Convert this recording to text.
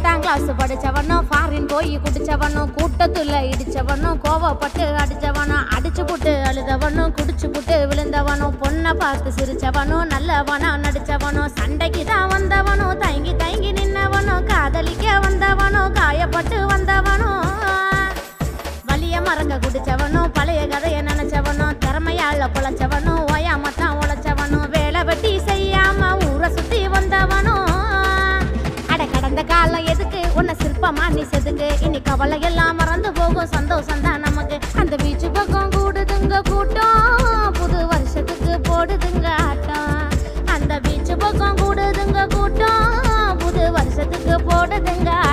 பத்தாம் class படிச்சவனும் foreign போய் குடிச்சவனும் கூட்டத்துல இடிச்சவனும் கோவப்பட்டு அடிச்சவனும் அடிச்சு புட்டு அழுதவனும் குடிச்சு புட்டு விழுந்தவனும் பொண்ணை பார்த்து சிரிச்சவனும் நல்லவனா நடிச்சவனும் சண்டைக்கு தான் வந்தவனும் தயங்கி தயங்கி நின்னவனும் காதலிக்க வந்தவனும் காயப்பட்டு வந்தவனும் வலிய மறங்க குடிச்சவனும் பழைய கதைய நினைச்சவனும் திறமையால பொழைச்சவனும் ஓயாமத்தான் உழைச்சவனும் வேலை வெட்டி செய்யாம ஊரை சுத்தி வந்தவனும் அட கடந்த காலம் எதுக்கு உன்னை சிற்பமா நீ செதுக்கு இனி கவலை எல்லாம் மறந்து போகும் சந்தோஷம் தான் நமக்கு அந்த பீச்சு பக்கம் கூடுதுங்க கூட்டம் புது வருஷத்துக்கு போடுதுங்க ஆட்டம் அந்த பீச்சு பக்கம் கூடுதுங்க கூட்டம் புது வருஷத்துக்கு போடுதுங்க